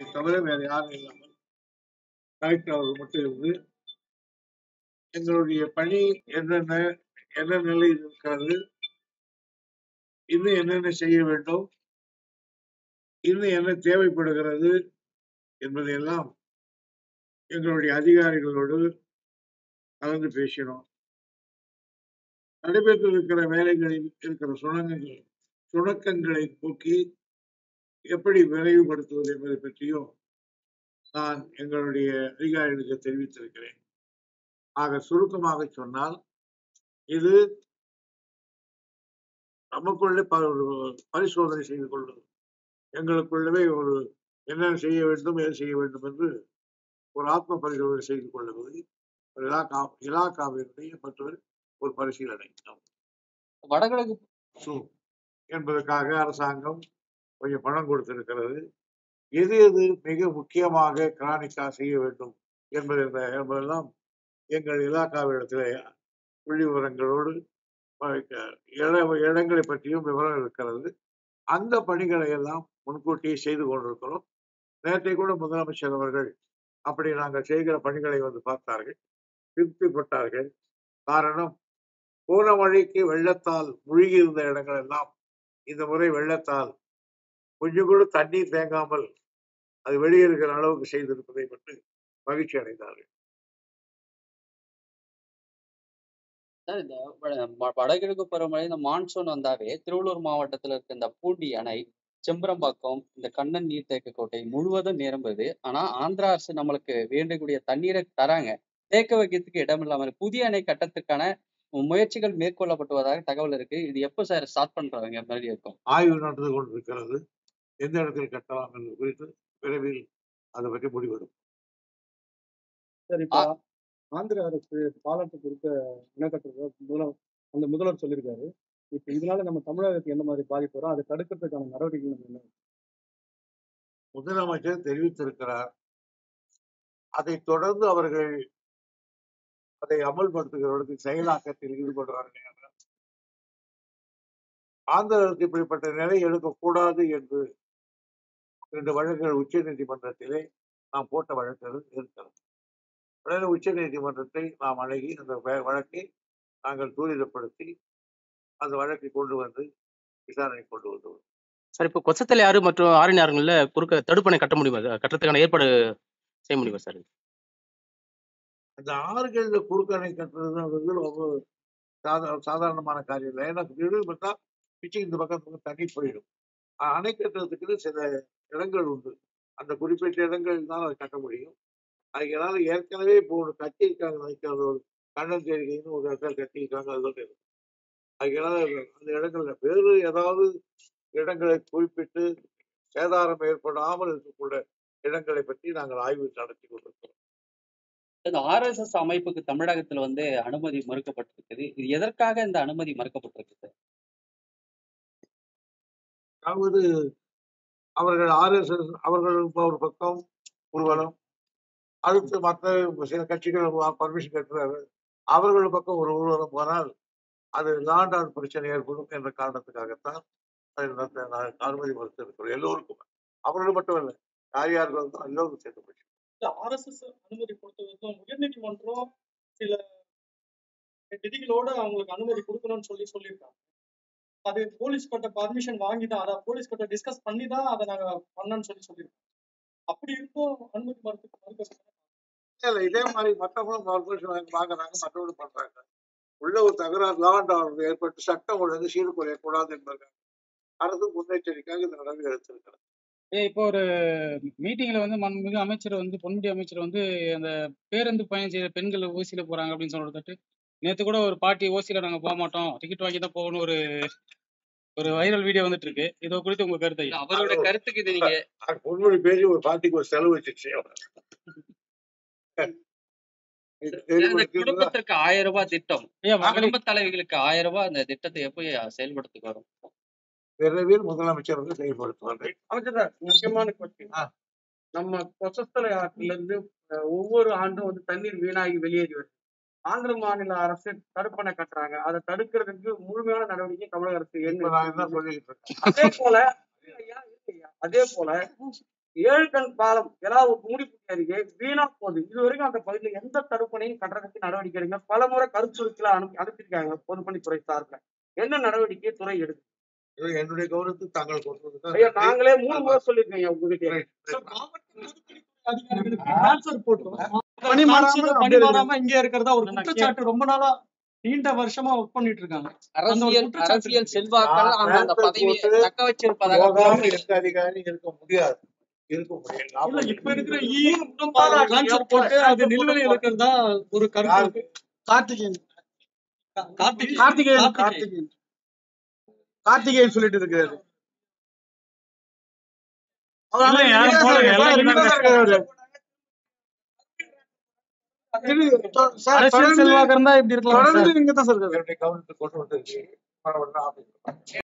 தவிர வேற யாரும் இல்லாமல் கலெக்டர் அவர்கள் மட்டும் இருந்து எங்களுடைய பணி என்னென்ன என்ன நிலையில் இருக்கிறது இன்னும் என்னென்ன செய்ய வேண்டும் இன்னும் என்ன தேவைப்படுகிறது என்பதையெல்லாம் எங்களுடைய அதிகாரிகளோடு கலந்து பேசினோம் நடைபெற்று இருக்கிற வேலைகளில் இருக்கிற சுணக்கங்கள் சுணக்கங்களை போக்கி எப்படி விரைவுபடுத்துவது என்பதை பற்றியும் நான் எங்களுடைய அதிகாரிகளுக்கு தெரிவித்திருக்கிறேன் ஆக சுருக்கமாக சொன்னால் இது நமக்குள்ளே ப- ஒரு பரிசோதனை செய்து கொள்வது எங்களுக்குள்ளவே ஒரு என்ன செய்ய வேண்டும் எது செய்ய வேண்டும் என்று ஒரு ஆத்ம பரிசோதனை செய்து கொள்வது ஒரு இலாக்கா இலாக்காவினுடைய மற்றொரு ஒரு பரிசீலனை வடகிழக்கு சு என்பதற்காக அரசாங்கம் கொஞ்சம் பணம் கொடுத்திருக்கிறது எது எது மிக முக்கியமாக கிரானிக்கா செய்ய வேண்டும் என்பது என்பதெல்லாம் எங்கள் இலாக்காவிடத்திலே புள்ளி விவரங்களோடு அஹ், இட இடங்களை பற்றியும் விவரம் இருக்கிறது அந்த பணிகளை எல்லாம் முன்கூட்டியே செய்து கொண்டிருக்கிறோம் நேற்றை கூட முதலமைச்சர் அவர்கள் அப்படி நாங்கள் செய்கிற பணிகளை வந்து பார்த்தார்கள் திருப்திப்பட்டார்கள் காரணம் போன மழைக்கு வெள்ளத்தால் முழுகி இருந்த இடங்கள் எல்லாம் இந்த முறை வெள்ளத்தால் கொஞ்சம் கூட தண்ணீர் தேங்காமல் அது வெளியேறுகிற அளவுக்கு செய்திருப்பதை பற்றி மகிழ்ச்சி அடைந்தார்கள் சார் இந்த வட- வ- வடகிழக்கு பருவமழை இந்த மான்சூன் வந்தாவே திருவள்ளூர் மாவட்டத்துல இருக்க இந்த பூண்டி அணை செம்பரம்பாக்கம் இந்த கண்ணன் நீர்த்தேக்க கோட்டை முழுவதும் நிரம்புது ஆனா ஆந்திரா அரசு நம்மளுக்கு வேண்டக்கூடிய தண்ணீரை தராங்க தேக்க வைக்கிறதுக்கு இடம் இல்லாம இருக்கு. புதிய அணை கட்டத்துக்கான முயற்சிகள் மேற்கொள்ளப்பட்டுவதாக தகவல் இருக்கு இது எப்போ சார் ஸ்டார்ட் பண்றாங்க மாதிரி இருக்கும் ஆய்வு நடந்து கொண்டிருக்கிறது எந்த இடத்தில் கட்டலாம் என்பது குறித்து விரைவில் அதை பற்றி முடிவெடும் சார் இப்போ ஆந்திர அரசு பாலத்தை கொடுக்க இனக்கட்டுறத முதல்வர் அந்த முதல்வர் சொல்லியிருக்காரு இப்போ இதனால நம்ம தமிழகத்துக்கு என்ன மாதிரி பாதிப்பு வரும் அதை தடுக்கிறதுக்கான நடவடிக்கைகள் நம்ம என்ன முதலமைச்சர் தெரிவித்திருக்கிறார் அதைத் தொடர்ந்து அவர்கள் அதை அமல்படுத்துகிறவர்களுக்கு செயலாக்கத்தில் ஈடுபடுவார்கள் என்றார். ஆந்திரருக்கு இப்படிப்பட்ட நிலை எடுக்கக்கூடாது என்று இரண்டு வழக்குகள் உச்ச நீதிமன்றத்திலே நாம் போட்ட வழக்குகள் இருக்கிறது உடனே உச்ச நீதிமன்றத்தை நாம் அணுகி அந்த வ- வழக்கை நாங்கள் துரிதப்படுத்தி அந்த வழக்கை கொண்டு வந்து விசாரணை கொண்டு வந்தோம் சார் இப்போ கொச்சத்தலை ஆறு மற்றும் ஆரணி ஆறுகளில் குறுக்க தடுப்பணை கட்ட முடியுமா சார்? கட்டுறதுக்கான ஏற்பாடு செய்ய முடியுமா சார் அந்த ஆறுகள்ல குறுக்கணை கட்டுறதுன்றது ரொம்ப சாதா சாதாரணமான காரியம் இல்லை ஏன்னா திடீர்னு பார்த்தா பிச்சு இந்த பக்கம் இந்த பக்கம் தண்ணி போயிடும் அ- அணை கட்டுறதுக்கு சில இடங்கள் உண்டு அந்த குறிப்பிட்ட இடங்கள் தான் அதை கட்ட முடியும் அதனால ஏற்கனவே இப்போ ஒரு கட்டியிருக்காங்க நினைக்கிறது ஒரு கண்ணன் தேடிக்கைன்னு ஒரு இடத்துல கட்டியிருக்காங்க அதுதான் இருக்கு அதனால அந்த இடங்கள்ல வேறு ஏதாவது இடங்களை குறிப்பிட்டு சேதாரம் ஏற்படாமல் இருக்கக்கூடிய இடங்களை பற்றி நாங்கள் ஆய்வு நடத்தி கொண்டிருக்கிறோம் இந்த ஆர்எஸ்எஸ் அமைப்புக்கு தமிழகத்துல வந்து அனுமதி மறுக்கப்பட்டிருக்குது இது எதற்காக இந்த அனுமதி மறுக்கப்பட்டிருக்கு சார் அதாவது அவர்கள் ஆர்எஸ்எஸ் அவர்கள் இப்ப ஒரு பக்கம் ஊர்வலம் அடுத்து மற்ற சில கட்சிகள் பர்மிஷன் கட்டுறாரு அவர்கள் பக்கம் ஒரு ஊர்வலம் போனால் அது லாண்ட் ஆர்டர் பிரச்சனை ஏற்படும் என்ற காரணத்துக்காகத்தான் அதை நடத்த நான் அனுமதி மறுத்திருக்கிறோம் எல்லோருக்கும் அவர்கள் மட்டும் இல்லை யார் யாருக்கு வந்தோ எல்லோருக்கும் சேர்த்து போச்சு ஆர்எஸ்எஸ் அனுமதி கொடுத்ததுக்கும் உயர்நீதிமன்றம் சில விதிகளோட அவங்களுக்கு அனுமதி கொடுக்கணும்னு சொல்லி சொல்லியிருக்காங்க அது போலீஸ் கிட்ட பர்மிஷன் வாங்கி தான் அதை போலீஸ் கிட்ட டிஸ்கஸ் பண்ணி தான் அதை நாங்க பண்ணோம்னு சொல்லி சொல்லியிருக்கோம் அப்படி இருந்தும் அனுமதி மறுத்து மறுக்க இல்ல இதே மாதிரி மற்றவங்களும் கார்பரேஷன் வாங்கி வாங்குறாங்க மற்றவங்களும் பண்றாங்க உள்ள ஒரு தகராறு லா அண்ட் ஆர்டர் ஏற்பட்டு சட்டம் ஒழுங்கு சீர்குலையக்கூடாது என்பதற்காக அரசு முன்னெச்சரிக்கையாக இந்த நடவடிக்கை எடுத்திருக்கிறது ஏ இப்போ ஒரு மீட்டிங்ல வந்து மாண்புமிகு அமைச்சர் வந்து பொன்முடி அமைச்சர் வந்து அந்த பேருந்து பயணம் செய்யற பெண்கள் ஓசியில போறாங்க அப்படின்னு சொல்றதுட்டு நேத்து கூட ஒரு பாட்டி ஓசியில நாங்க போக மாட்டோம் டிக்கெட் வாங்கி தான் போகணும் ஒரு ஒரு வைரல் வீடியோ வந்துட்டு இருக்கு இதை குறித்து உங்க கருத்து ஐயா அவரோட கருத்துக்கு இது நீங்க பொன்மொழி பேசி ஒரு பார்ட்டிக்கு ஒரு செலவு வச்சு இந்த குடும்பத்திற்கு ஆயிரம் ரூபாய் திட்டம் ஐயா மகளிர் குடும்ப தலைவிகளுக்கு ஆயிரம் ரூபாய் அந்த திட்டத்தை எப்போ செயல்படுத்திக்கு வரும் விரைவில் முதலமைச்சர் வந்து செயல்படுத்துவார்கள் அமைச்சர் முக்கியமான கொஸ்டின் ஆ. நம்ம கொசஸ்தலை ஆற்றில இருந்து அஹ், ஒவ்வொரு ஆண்டும் வந்து தண்ணீர் வீணாகி வெளியேறி வருது ஆந்திர மாநில அரசு தடுப்பணை கட்டுறாங்க அதை தடுக்கிறதுக்கு முழுமையான நடவடிக்கை தமிழக அரசு இப்ப என்ன நான் என்ன சொல்லிட்டு இருக்கேன் அதே போல ஐயா, இருக்கு ஐயா. அதே போல ஏழு கண் பாலம் ஏதாவது மூடிப்புட்டி அருகே வீணா போகுது இது வரைக்கும் அந்த பகுதியில் எந்த தடுப்பணையும் கட்டுறதுக்கு நடவடிக்கை எடுங்க பல முறை கருத்துருக்கில அனுப்பி அனுப்பியிருக்காங்க பொதுப்பணித்துறை சார்பில் என்ன நடவடிக்கை துறை எடுக்கு இது என்னுடைய கவனத்துக்கு தாங்கள் கொண்டு ஐயா நாங்களே மூணு முறை சொல்லியிருக்கோம் உங்ககிட்ட சார், மாவட்ட பொதுப்பணித்துறை அதிகாரிகளுக்கு டிரான்ஸ்ஃபர் போட்டோம் பணி மாறாம பணி மாறாம இங்கே இருக்கிறதா ஒரு குற்றச்சாட்டு ரொம்ப நாளா நீண்ட வருஷமா ஒர்க் பண்ணிட்டு இருக்காங்க அந்த ஒரு அரசியல் குற்றச்சாட்டு அரசியல் இருக்கு. செல்வாக்கள் நான் அவங்க அந்த transfer பதவியை போட்டு தக்க வச்சிருப்பதாக போகாம எந்த அதிகாரியும் இருக்க முடியாது இருக்க முடியாது இல்ல நாற்பது இப்ப இருக்கிற இ டிரான்ஸ்ஃபர் போட்டு அது நிலுவையில் இருக்கிறதா ஒரு கருத்து இருக்கு கார்த்திகேயன் கார்த்திகேயன் கார்த்திகேயன் கார்த்திகேயன். கார்த்திகேயன் கார்த்திகேயன் சொல்லிட்டு இருக்காரு அவர் ஆனா இல்ல, யாரும் இங்கதான் போடல, இருக்காரு, எல்லாம் இங்கதான் இருக்காரு அவரு. சார், அரசியல் தொடர்ந்து செல்வாக்கு இருந்தா இப்படி இருக்கலாம் சார் தொடர்ந்து இங்க தான் சார் இருக்காரு என்னுடைய கவனத்துக்கு கொண்டு வந்திருக்கு பரவாயில்ல